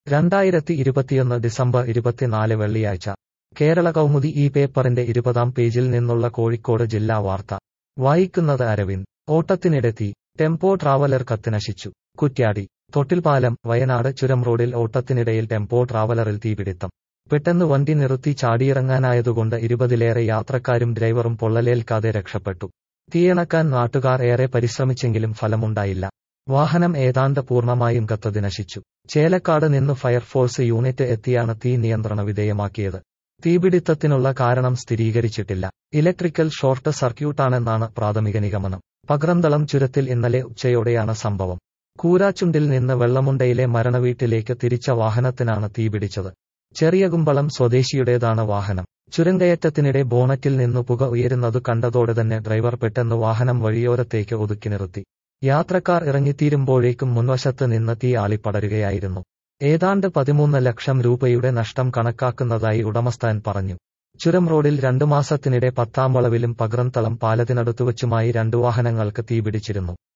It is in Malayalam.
രണ്ടായിരത്തി ഇരുപത്തിയൊന്ന് ഡിസംബർ ഇരുപത്തിനാല് വെള്ളിയാഴ്ച കേരള കൗമുദി ഈ പേപ്പറിന്റെ ഇരുപതാം പേജിൽ നിന്നുള്ള കോഴിക്കോട് ജില്ലാ വാർത്ത വായിക്കുന്നത് അരവിന്ദ് ഓട്ടത്തിനിടെ തീ ടെമ്പോ ട്രാവലർ കത്തിനശിച്ചു കുറ്റ്യാടി തൊട്ടിൽപാലം വയനാട് ചുരം റോഡിൽ ഓട്ടത്തിനിടയിൽ ടെമ്പോ ട്രാവലറിൽ തീപിടിത്തം പെട്ടെന്ന് വണ്ടി നിർത്തി ചാടിയിറങ്ങാനായതുകൊണ്ട് ഇരുപതിലേറെ യാത്രക്കാരും ഡ്രൈവറും പൊള്ളലേൽക്കാതെ രക്ഷപ്പെട്ടു തീയണക്കാൻ നാട്ടുകാർ ഏറെ പരിശ്രമിച്ചെങ്കിലും ഫലമുണ്ടായില്ല വാഹനം ഏതാണ്ട് പൂർണ്ണമായും കത്തതി നശിച്ചു ചേലക്കാട് നിന്ന് ഫയർഫോഴ്സ് യൂണിറ്റ് എത്തിയാണ് തീ നിയന്ത്രണ വിധേയമാക്കിയത് തീപിടിത്തത്തിനുള്ള കാരണം സ്ഥിരീകരിച്ചിട്ടില്ല ഇലക്ട്രിക്കൽ ഷോർട്ട് സർക്യൂട്ടാണെന്നാണ് പ്രാഥമിക നിഗമനം പകരന്തളം ചുരത്തിൽ ഇന്നലെ ഉച്ചയോടെയാണ് സംഭവം കൂരാച്ചുണ്ടിൽ നിന്ന് വെള്ളമുണ്ടയിലെ മരണവീട്ടിലേക്ക് തിരിച്ച വാഹനത്തിനാണ് തീപിടിച്ചത് ചെറിയകുമ്പളം സ്വദേശിയുടേതാണ് വാഹനം ചുരങ്കയറ്റത്തിനിടെ ബോണറ്റിൽ നിന്നു പുക ഉയരുന്നത് കണ്ടതോടെ തന്നെ ഡ്രൈവർ പെട്ടെന്ന് വാഹനം വഴിയോരത്തേക്ക് ഒതുക്കി നിർത്തി യാത്രക്കാർ ഇറങ്ങിത്തീരുമ്പോഴേക്കും മുൻവശത്ത് നിന്ന് തീ ആളിപ്പടരുകയായിരുന്നു ഏതാണ്ട് പതിമൂന്ന് ലക്ഷം രൂപയുടെ നഷ്ടം കണക്കാക്കുന്നതായി ഉടമസ്ഥാൻ പറഞ്ഞു ചുരം റോഡിൽ രണ്ടു മാസത്തിനിടെ പത്താം വളവിലും പകരന്തളം പാലത്തിനടുത്തുവച്ചുമായി രണ്ടു വാഹനങ്ങൾക്ക് തീപിടിച്ചിരുന്നു